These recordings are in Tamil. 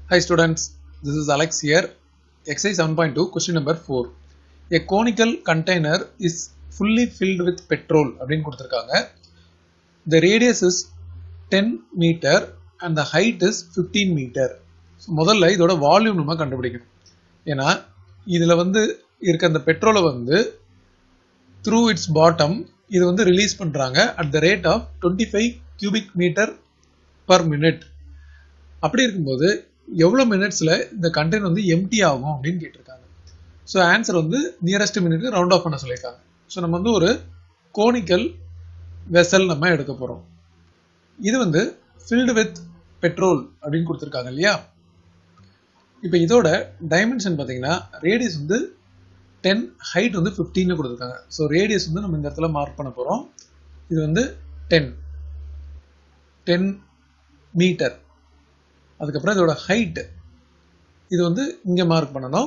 Hi students, this is Alex here. Exercise 7.2, question number 4. A conical container is fully filled with petrol அப்படின்னு கொடுத்துருக்காங்க The radius is 10 meter and the height is 15 meter. So, முதல்ல இதோட வால்யூம் நம்ம கண்டுபிடிக்கணும் ஏன்னா இதில் வந்து இருக்க அந்த பெட்ரோலை வந்து த்ரூ இட்ஸ் பாட்டம் இது வந்து ரிலீஸ் பண்ணுறாங்க at the rate of twenty five cubic metre per minute அப்படி இருக்கும்போது எவ்வளோ மினிட்ஸில் இந்த கண்டெய்னர் வந்து எம்டி ஆகும் அப்படின்னு கேட்டிருக்காங்க ஸோ ஆன்சர் வந்து நியரஸ்ட் மினிட்க்கு ரவுண்ட் ஆஃப் பண்ண சொல்லியிருக்காங்க ஸோ நம்ம வந்து ஒரு கோனிக்கல் வெசல் நம்ம எடுக்க போகிறோம் இது வந்து ஃபில்டு வித் பெட்ரோல் அப்படின்னு கொடுத்துருக்காங்க இல்லையா இப்போ இதோட டைமென்ஷன் பார்த்தீங்கன்னா ரேடியஸ் வந்து டென் ஹைட் வந்து ஃபிஃப்டீன்னு கொடுத்துருக்காங்க ஸோ ரேடியஸ் வந்து நம்ம இந்த இடத்துல மார்க் பண்ண போகிறோம் இது வந்து டென் டென் மீட்டர் அதுக்கப்புறம் இதோட ஹைட் இது வந்து இங்கே மார்க் பண்ணணும்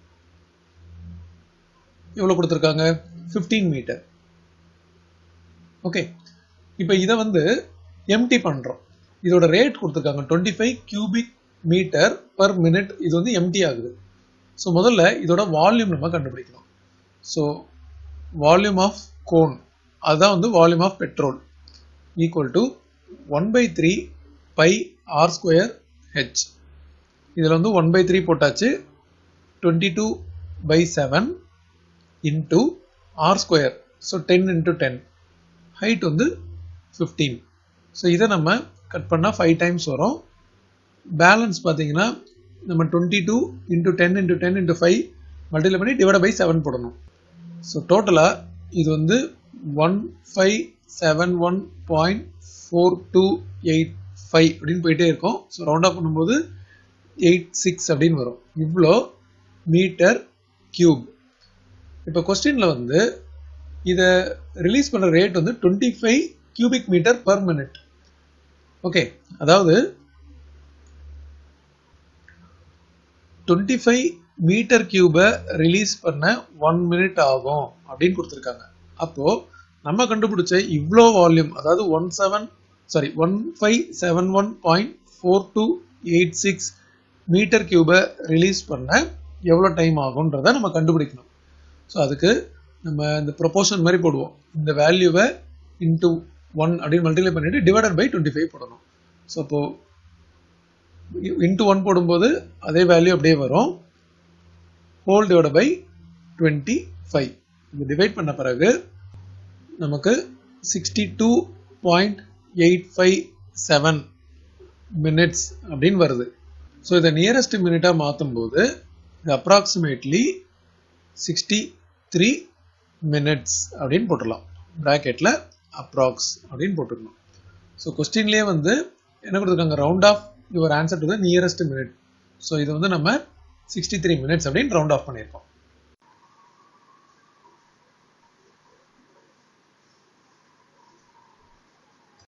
எவ்வளோ கொடுத்துருக்காங்க ஃபிஃப்டீன் மீட்டர் ஓகே இப்போ இதை வந்து எம்டி பண்ணுறோம் இதோட ரேட் கொடுத்துருக்காங்க twenty five cubic metre per minute இது வந்து எம்டி ஆகுது ஸோ முதல்ல இதோட வால்யூம் நம்ம கண்டுபிடிக்கணும் ஸோ வால்யூம் ஆஃப் கோன் அதுதான் வந்து volume of petrol equal to one by three pi r square h இதில் வந்து ஒன் பை த்ரீ போட்டாச்சு twenty two by seven into r square so ten into ten height வந்து ஃபிஃப்டீன் ஸோ இதை நம்ம கட் பண்ணால் ஃபைவ் டைம்ஸ் வரும் பேலன்ஸ் பார்த்தீங்கன்னா நம்ம twenty two into ten into ten into five multiply பண்ணி டிவைட் பை செவன் போடணும் ஸோ டோட்டலாக இது வந்து one five seven one point four two eight five அப்படின்னு போயிட்டே இருக்கும் ஸோ ரவுண்ட் ஆஃப் பண்ணும்போது எயிட் சிக்ஸ் அப்படின்னு வரும் இவ்வளோ மீட்டர் கியூப் இப்போ கொஸ்டினில் வந்து இதை ரிலீஸ் பண்ணுற ரேட் வந்து twenty five cubic metre per minute okay அதாவது டுவெண்ட்டி ஃபைவ் மீட்டர் கியூபை ரிலீஸ் பண்ண ஒன் மினிட் ஆகும் அப்படின்னு கொடுத்துருக்காங்க அப்போ நம்ம கண்டுபிடிச்ச இவ்வளோ வால்யூம் அதாவது one seven sorry one five seven one point four two eight six metre கியூபை ரிலீஸ் பண்ண எவ்வளோ டைம் ஆகுன்றத நம்ம கண்டுபிடிக்கணும் ஸோ அதுக்கு நம்ம இந்த ப்ரொபோஷன் மாதிரி போடுவோம் இந்த வேல்யூவை இன்டூ ஒன் அப்படின்னு மல்டிப்ளை பண்ணிட்டு டிவைடட் பை டுவெண்ட்டி ஃபைவ் போடணும் ஸோ அப்போது இன்ட்டு ஒன் போடும்போது அதே வேல்யூ அப்படியே வரும் whole divide by twenty five இது டிவைட் பண்ண பிறகு நமக்கு sixty two point eight five seven minutes அப்படின்னு வருது ஸோ இதை நியரஸ்ட் மினிட்டாக மாற்றும் போது இது அப்ராக்சிமேட்லி சிக்ஸ்டி த்ரீ மினிட்ஸ் அப்படின்னு போட்டுடலாம் ப்ராக்கெட்டில் அப்ராக்ஸ் அப்படின்னு போட்டுக்கணும் ஸோ கொஸ்டின்லேயே வந்து என்ன கொடுத்துருக்காங்க round off your answer to the nearest minute so இது வந்து நம்ம சிக்ஸ்டி த்ரீ மினிட்ஸ் அப்படின்னு ரவுண்ட் ஆஃப் பண்ணியிருக்கோம்